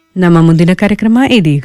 ನಮ್ಮ ಮುಂದಿನ ಕಾರ್ಯಕ್ರಮ ಇದೀಗ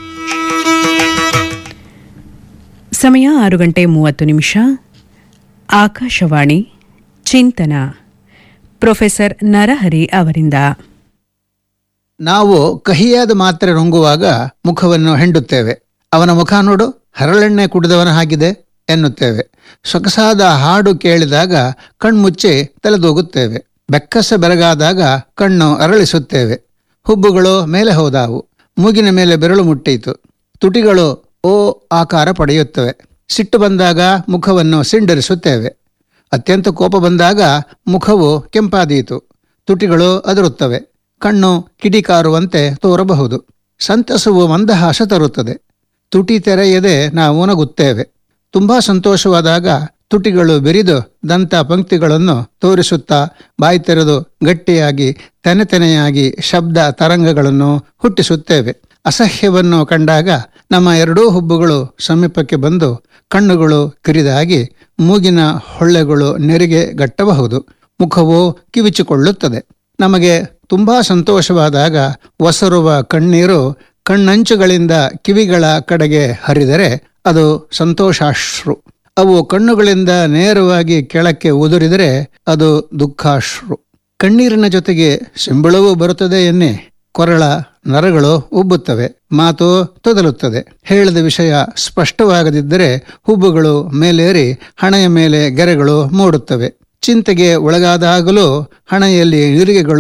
ಸಮಯ ಆರು ಗಂಟೆ ಮೂವತ್ತು ನಿಮಿಷ ಆಕಾಶವಾಣಿ ಚಿಂತನ ಪ್ರೊಫೆಸರ್ ನರಹರಿ ಅವರಿಂದ ನಾವು ಕಹಿಯಾದ ಮಾತ್ರೆ ನುಂಗುವಾಗ ಮುಖವನ್ನು ಹೆಂಡುತ್ತೇವೆ ಅವನ ಮುಖ ನೋಡು ಹರಳೆಣ್ಣೆ ಕುಡಿದವನ ಹಾಗಿದೆ ಎನ್ನುತ್ತೇವೆ ಸೊಗಸಾದ ಹಾಡು ಕೇಳಿದಾಗ ಕಣ್ಮುಚ್ಚಿ ತಲೆದೂಗುತ್ತೇವೆ ಬೆಕ್ಕಸ ಬೆರಗಾದಾಗ ಕಣ್ಣು ಅರಳಿಸುತ್ತೇವೆ ಹುಬ್ಬುಗಳು ಮೇಲೆ ಹೋದಾವು ಮೂಗಿನ ಮೇಲೆ ಬೆರಳು ಮುಟ್ಟೀತು ತುಟಿಗಳು ಓ ಆಕಾರ ಪಡೆಯುತ್ತವೆ ಸಿಟ್ಟು ಬಂದಾಗ ಮುಖವನ್ನು ಸಿಂಡರಿಸುತ್ತೇವೆ ಅತ್ಯಂತ ಕೋಪ ಬಂದಾಗ ಮುಖವು ಕೆಂಪಾದೀತು ತುಟಿಗಳು ಅದರುತ್ತವೆ ಕಣ್ಣು ಕಿಡಿಕಾರುವಂತೆ ತೋರಬಹುದು ಸಂತಸವು ಮಂದಹಾಸ ತರುತ್ತದೆ ತುಟಿ ತೆರೆಯದೆ ನಾವು ನಗುತ್ತೇವೆ ತುಂಬಾ ಸಂತೋಷವಾದಾಗ ತುಟಿಗಳು ಬೆರಿದು ದಂತ ಪಂಕ್ತಿಗಳನ್ನು ತೋರಿಸುತ್ತಾ ಬಾಯಿ ತೆರೆದು ಗಟ್ಟಿಯಾಗಿ ತೆನೆತೆನೆಯಾಗಿ ಶಬ್ದ ತರಂಗಗಳನ್ನು ಹುಟ್ಟಿಸುತ್ತೇವೆ ಅಸಹ್ಯವನ್ನು ಕಂಡಾಗ ನಮ್ಮ ಎರಡೂ ಹುಬ್ಬುಗಳು ಸಮೀಪಕ್ಕೆ ಬಂದು ಕಣ್ಣುಗಳು ಕಿರಿದಾಗಿ ಮೂಗಿನ ಹೊಳ್ಳೆಗಳು ನೆರಿಗೆ ಗಟ್ಟಬಹುದು ಮುಖವು ಕಿವಿಚಿಕೊಳ್ಳುತ್ತದೆ ನಮಗೆ ತುಂಬಾ ಸಂತೋಷವಾದಾಗ ಒಸರುವ ಕಣ್ಣೀರು ಕಣ್ಣಂಚುಗಳಿಂದ ಕಿವಿಗಳ ಕಡೆಗೆ ಹರಿದರೆ ಅದು ಸಂತೋಷಾಶ್ರು ಅವು ಕಣ್ಣುಗಳಿಂದ ನೇರವಾಗಿ ಕೆಳಕ್ಕೆ ಉದುರಿದರೆ ಅದು ದುಃಖಾಶ್ರು ಕಣ್ಣೀರಿನ ಜೊತೆಗೆ ಸಿಂಬಳವೂ ಬರುತ್ತದೆ ಎನ್ನಿ ಕೊರಳ ನರಗಳು ಉಬ್ಬುತ್ತವೆ ಮಾತು ತೊದಲುತ್ತದೆ ಹೇಳಿದ ವಿಷಯ ಸ್ಪಷ್ಟವಾಗದಿದ್ದರೆ ಹುಬ್ಬುಗಳು ಮೇಲೇರಿ ಹಣೆಯ ಮೇಲೆ ಗೆರೆಗಳು ಮೂಡುತ್ತವೆ ಚಿಂತೆಗೆ ಒಳಗಾದಾಗಲೂ ಹಣೆಯಲ್ಲಿ ನಿರಿಗೆಗಳು